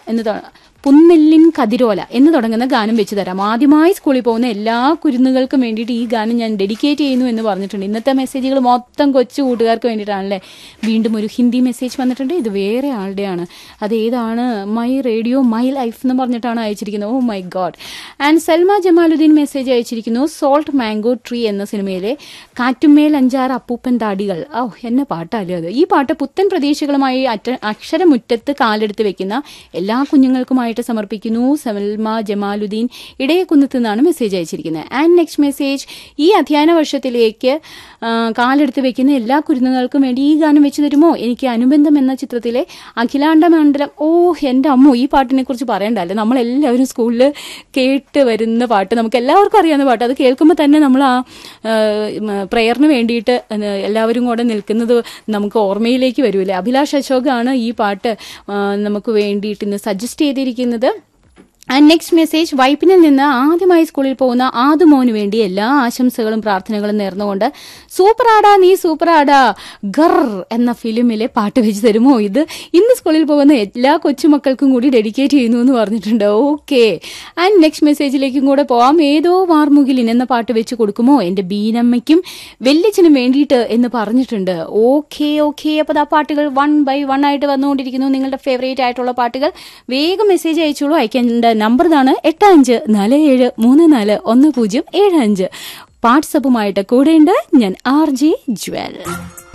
എന്ന് തൊ- പുന്നെല്ലിൻ കതിരോല എന്ന് തുടങ്ങുന്ന ഗാനം വെച്ച് തരാം ആദ്യമായി സ്കൂളിൽ പോകുന്ന എല്ലാ കുരുന്നുകൾക്കും വേണ്ടിയിട്ട് ഈ ഗാനം ഞാൻ ഡെഡിക്കേറ്റ് ചെയ്യുന്നു എന്ന് പറഞ്ഞിട്ടുണ്ട് ഇന്നത്തെ മെസ്സേജുകൾ മൊത്തം കൊച്ചു കൂട്ടുകാർക്ക് വേണ്ടിയിട്ടാണല്ലേ വീണ്ടും ഒരു ഹിന്ദി മെസ്സേജ് വന്നിട്ടുണ്ട് ഇത് വേറെ ആളുടെയാണ് അത് ഏതാണ് മൈ റേഡിയോ മൈ ലൈഫ് എന്ന് പറഞ്ഞിട്ടാണ് അയച്ചിരിക്കുന്നത് oh my God and Salma Jamaluddin message അയച്ചിരിക്കുന്നു സോൾട്ട് മാംഗോ ട്രീ എന്ന സിനിമയിലെ കാറ്റുമേൽ അഞ്ചാറ് അപ്പൂപ്പൻ താടികൾ ഓ എന്നെ പാട്ടല്ലേ അത് ഈ പാട്ട് പുത്തൻ പ്രതീക്ഷകളുമായി അറ്റ അക്ഷരമുറ്റത്ത് കാലെടുത്ത് വെക്കുന്ന എല്ലാ കുഞ്ഞുങ്ങൾക്കുമായിട്ട് സമർപ്പിക്കുന്നു സൽമ ജമാലുദ്ദീൻ ഇടയക്കുന്നത്ത് നിന്നാണ് മെസ്സേജ് അയച്ചിരിക്കുന്നത് ആൻഡ് നെക്സ്റ്റ് മെസ്സേജ് ഈ അധ്യയന വർഷത്തിലേക്ക് ആ, കാലെടുത്ത് വെക്കുന്ന എല്ലാ കുരുന്നുകൾക്കും വേണ്ടി ഈ ഗാനം വെച്ച് തരുമോ എനിക്ക് അനുബന്ധം എന്ന ചിത്രത്തിലെ അഖിലാണ്ട മണ്ഡലം ഓ എൻ്റെ അമ്മോ ഈ പാട്ടിനെ കുറിച്ച് പറയണ്ടല്ലേ നമ്മളെല്ലാവരും സ്കൂളിൽ കേട്ട് വരുന്ന പാട്ട് നമുക്ക് എല്ലാവർക്കും അറിയാവുന്ന പാട്ട് അത് കേൾക്കുമ്പോൾ തന്നെ നമ്മൾ ആ പ്രെയറിന് വേണ്ടിയിട്ട് ഏഹ്, എല്ലാവരും കൂടെ നിൽക്കുന്നത് നമുക്ക് ഓർമ്മയിലേക്ക് വരൂലേ അഭിലാഷ് അശോകാണ് ഈ പാട്ട് ആ, നമുക്ക് വേണ്ടിയിട്ട് ഇന്ന് സജസ്റ്റ് ചെയ്തിരിക്കുന്നത് ആൻഡ് നെക്സ്റ്റ് മെസ്സേജ് വൈപ്പിനിൽ നിന്ന് ആദ്യമായി സ്കൂളിൽ പോകുന്ന ആദുമോന് വേണ്ടി എല്ലാ ആശംസകളും പ്രാർത്ഥനകളും നേർന്നുകൊണ്ട് സൂപ്പറാടാ നീ സൂപ്പറാടാ ഗർ എന്ന ഫിലിമിലെ പാട്ട് വെച്ച് തരുമോ ഇത് ഇന്ന് സ്കൂളിൽ പോകുന്ന എല്ലാ കൊച്ചുമക്കൾക്കും കൂടി ഡെഡിക്കേറ്റ് ചെയ്യുന്നു എന്ന് പറഞ്ഞിട്ടുണ്ട് ഓക്കെ ആൻഡ് നെക്സ്റ്റ് മെസ്സേജിലേക്കും കൂടെ പോവാം ഏതോ വാർമുകിലിൻ എന്ന പാട്ട് വെച്ച് കൊടുക്കുമോ എന്റെ ബീനമ്മയ്ക്കും വെല്ലിച്ചനും വേണ്ടിയിട്ട് എന്ന് പറഞ്ഞിട്ടുണ്ട് ഓക്കെ ഓക്കെ അപ്പോൾ ആ പാട്ടുകൾ വൺ ബൈ വൺ ആയിട്ട് വന്നുകൊണ്ടിരിക്കുന്നു നിങ്ങളുടെ ഫേവറേറ്റ് ആയിട്ടുള്ള പാട്ടുകൾ വേഗം മെസ്സേജ് അയച്ചോളൂ അയക്കേണ്ട നമ്പർ ഇതാണ് എട്ട് അഞ്ച് നാല് ഏഴ് മൂന്ന് നാല് ഒന്ന് പൂജ്യം ഏഴ് അഞ്ച് വാട്സപ്പുമായിട്ട് കൂടെയുണ്ട് ഞാൻ ആർ ജെ ജ്വൽ